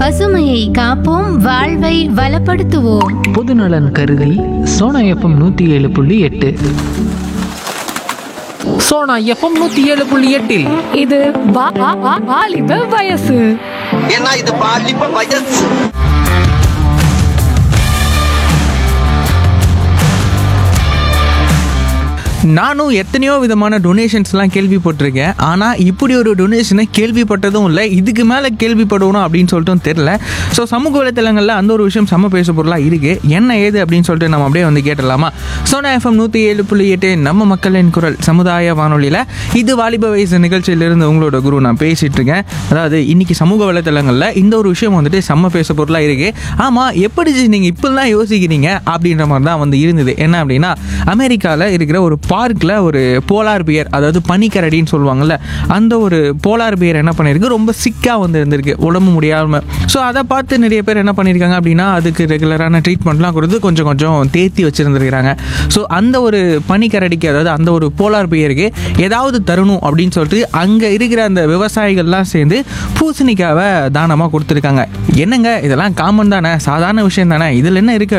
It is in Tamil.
பசுமையை காப்போம் வாழ்வை வளப்படுத்துவோம் பொதுநலன் கருதி சோனா எஃப்எம் நூற்றி ஏழு புள்ளி எட்டு சோனா எஃப்எம் நூற்றி ஏழு புள்ளி எட்டில் இது வா- வா- வா- வாலிப வயசு ஏன்னா இது பாலிப்ப வயசு நானும் எத்தனையோ விதமான டொனேஷன்ஸ்லாம் கேள்விப்பட்டிருக்கேன் ஆனால் இப்படி ஒரு டொனேஷனை கேள்விப்பட்டதும் இல்லை இதுக்கு மேலே கேள்விப்படணும் அப்படின்னு சொல்லிட்டு தெரில ஸோ சமூக வலைத்தளங்களில் அந்த ஒரு விஷயம் செம்ம பேச பொருளாக இருக்குது என்ன ஏது அப்படின்னு சொல்லிட்டு நம்ம அப்படியே வந்து கேட்டலாமா சோனா எஃப்எம் நூற்றி ஏழு புள்ளி எட்டு நம்ம மக்களின் குரல் சமுதாய வானொலியில் இது வாலிப வயசு நிகழ்ச்சியிலிருந்து உங்களோட குரு நான் பேசிகிட்டு இருக்கேன் அதாவது இன்னைக்கு சமூக வலைத்தளங்களில் இந்த ஒரு விஷயம் வந்துட்டு செம்ம பேச பொருளாக இருக்குது ஆமாம் எப்படி நீங்கள் இப்படிலாம் யோசிக்கிறீங்க அப்படின்ற மாதிரி தான் வந்து இருந்தது என்ன அப்படின்னா அமெரிக்காவில் இருக்கிற ஒரு பார்க்கில் ஒரு போலார் பியர் அதாவது பனிக்கரடின்னு சொல்லுவாங்கல்ல அந்த ஒரு போலார் பியர் என்ன பண்ணியிருக்கு ரொம்ப சிக்காக வந்து இருந்திருக்கு உடம்பு முடியாமல் ஸோ அதை பார்த்து நிறைய பேர் என்ன பண்ணியிருக்காங்க அப்படின்னா அதுக்கு ரெகுலரான ட்ரீட்மெண்ட்லாம் கொடுத்து கொஞ்சம் கொஞ்சம் தேத்தி வச்சுருந்துருக்காங்க ஸோ அந்த ஒரு பனிக்கரடிக்கு அதாவது அந்த ஒரு போலார் பியருக்கு ஏதாவது தரணும் அப்படின்னு சொல்லிட்டு அங்கே இருக்கிற அந்த விவசாயிகள்லாம் சேர்ந்து பூசணிக்காவை தானமாக கொடுத்துருக்காங்க என்னங்க இதெல்லாம் காமன் தானே சாதாரண விஷயம் தானே இதில் என்ன இருக்குது